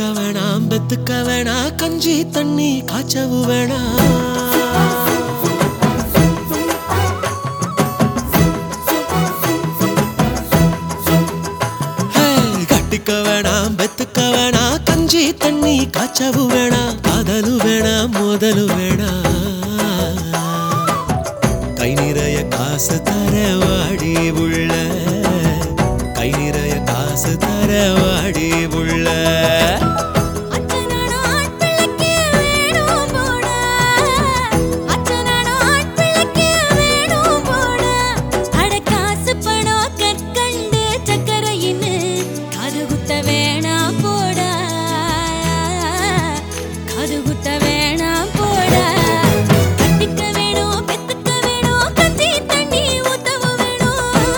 கட்டிக்க வேணாம் பெத்துக்க வேணா கஞ்சி தண்ணி காய்ச்சவு வேணா ஹே, கட்டிக்க வேணாம் பெத்துக்க வேணா கஞ்சி தண்ணி காய்ச்சவு வேணா காதலு வேணா முதலு வேணா கை நிறைய காசு தர வாடி உள்ள கை நிறைய காசு தர வாடி உள்ள அச்சனான ஆட்பிள்ளைக்கு வேணும் போட அச்சனான ஆட்பிள்ளைக்கு வேணும் போட அட காசு பணம் கற்கண்டு சக்கரையின்னு காது குத்த வேணாம் போட காது குத்த வேணாம் போட கட்டிக்க வேணும் பெத்துக்க வேணும் கஞ்சி தண்ணி ஊத்தவும் வேணும்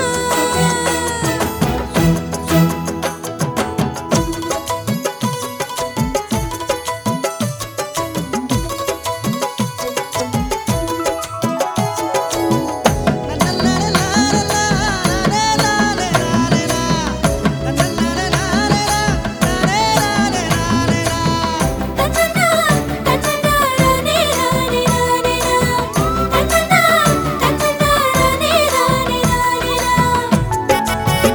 தச்சனா தச்சனா ரானே ரானே ரானே ரா தச்சனா தச்சனா ரானே ரானே ரானே ரா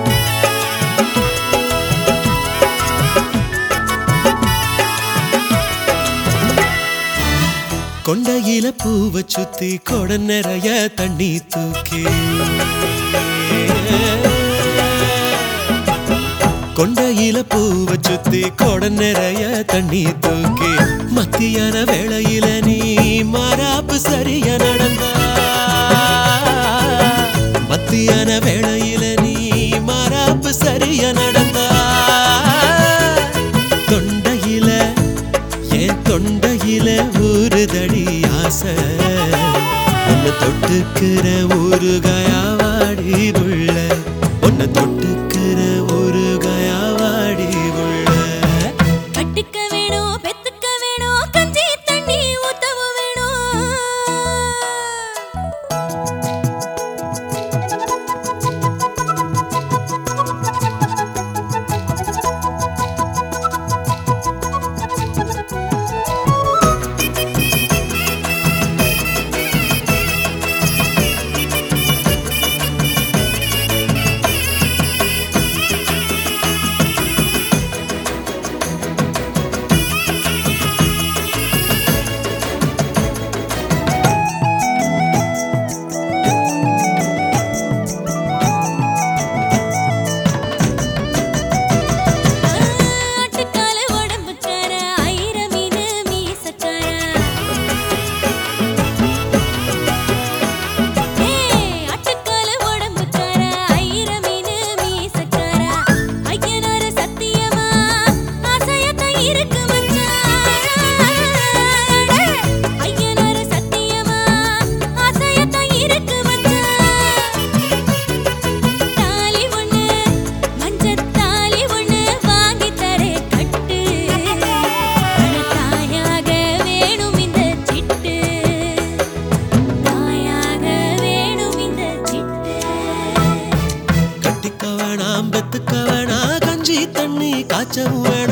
கொண்டையில பூவை சுத்தி கொட நிறைய தண்ணி தூக்கி கொண்டையில பூவை சுத்தி கொட நிறைய தண்ணி தூக்கி மத்தியான வேளையில நீ மாறாப்பு சரியா நடந்தா மத்தியான வேளையில நீ மாறாப்பு சரியா நடந்தா தொண்டையில என் தொண்டையில ஊறுதடி ஆசை உன்னை தொட்டுக்கிற ஊறுகாயா வாடி உள்ள உன்னை தொட்டுக்கிற ஊறுகாயா வாடி உள்ள கட்டிக்க வேணும் பெத்துக்க வேணும் கஞ்சி தண்ணி ஊத்தவும் வேணும் ஆட்டுக்கால உடம்புக்கார ஆயிரம் மீனு மீசக்கார ஏய் ஆட்டுக்கால உடம்புக்கார ஆயிரம் மீனு மீசக்கார ஐயனார சத்தியமா ஆசையத்தான் இருக்கு மச்சான் ஐயனார சத்தியமா ஆசையத்தான் இருக்கு மச்சான் தாலி ஒண்ணு மஞ்சள் தாலி ஒண்ணு வாங்கி தரே கட்டு அட தாயாக வேணும் இந்த சிட்டு தாயாக வேணும் இந்த சிட்டு கட்டிக்க வேணாம் பெத்துக்க வேணா கஞ்சி தண்ணி காய்ச்சவும் வேணாம்